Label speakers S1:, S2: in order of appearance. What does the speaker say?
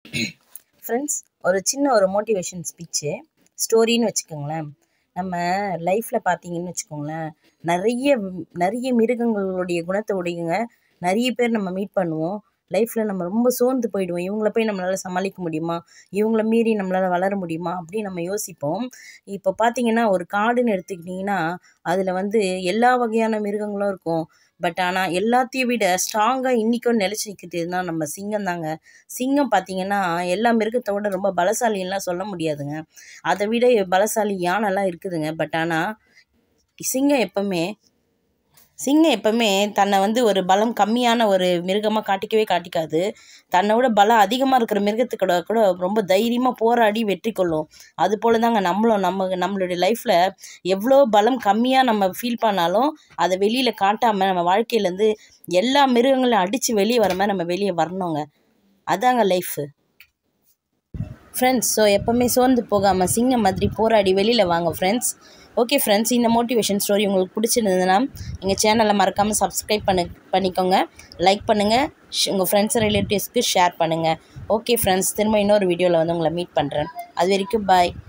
S1: friends ஒரு சின்ன ஒரு மோட்டிவேஷன் ஸ்பீச்சு ஸ்டோரின்னு வச்சுக்கோங்களேன் நம்ம லைஃப்பில் பார்த்தீங்கன்னு வச்சுக்கோங்களேன் நிறைய நிறைய மிருகங்களுடைய குணத்தை உடையவங்க நிறைய பேர் நம்ம மீட் பண்ணுவோம் லைஃப்பில் நம்ம ரொம்ப சோர்ந்து போயிடுவோம் இவங்கள போய் நம்மளால் சமாளிக்க முடியுமா இவங்கள மீறி நம்மளால் வளர முடியுமா அப்படின்னு நம்ம யோசிப்போம் இப்போ பார்த்தீங்கன்னா ஒரு காடுன்னு எடுத்துக்கிட்டிங்கன்னா அதில் வந்து எல்லா வகையான மிருகங்களும் இருக்கும் பட் ஆனால் எல்லாத்தையும் விட ஸ்ட்ராங்காக இன்றைக்கும் நிலச்சி நிற்கிறதுனா நம்ம சிங்கம் தாங்க சிங்கம் பார்த்தீங்கன்னா எல்லா மிருகத்தை விட ரொம்ப பலசாலின்லாம் சொல்ல முடியாதுங்க அதை விட பலசாலி யானைலாம் இருக்குதுங்க பட் ஆனால் சிங்கம் எப்பவுமே சிங்கம் எப்பவுமே தன்னை வந்து ஒரு பலம் கம்மியான ஒரு மிருகமாக காட்டிக்கவே காட்டிக்காது தன்னை விட பலம் அதிகமாக இருக்கிற மிருகத்துக்கூட கூட ரொம்ப தைரியமாக போராடி வெற்றி கொள்ளும் அது போல தாங்க நம்மளும் நம்ம நம்மளுடைய லைஃப்பில் எவ்வளோ பலம் கம்மியாக நம்ம ஃபீல் பண்ணாலும் அதை வெளியில் காட்டாமல் நம்ம வாழ்க்கையிலேருந்து எல்லா மிருகங்களையும் அடித்து வெளியே வர மாதிரி நம்ம வெளியே வரணுங்க அதாங்க லைஃபு ஃப்ரெண்ட்ஸ் ஸோ எப்போவுமே சோர்ந்து போகாமல் சிங்கம் மாதிரி போராடி வெளியில் வாங்க ஃப்ரெண்ட்ஸ் ஓகே ஃப்ரெண்ட்ஸ் இந்த மோட்டிவேஷன் ஸ்டோரி உங்களுக்கு பிடிச்சிருந்ததுன்னா எங்கள் சேனலை மறக்காமல் சப்ஸ்கிரைப் பண்ணி பண்ணிக்கோங்க லைக் பண்ணுங்கள் உங்கள் ஃப்ரெண்ட்ஸ் ரிலேட்டிவ்ஸ்க்கு ஷேர் பண்ணுங்கள் ஓகே ஃப்ரெண்ட்ஸ் திரும்ப இன்னொரு வீடியோவில் வந்து உங்களை மீட் பண்ணுறேன் அது வரைக்கும் பாய்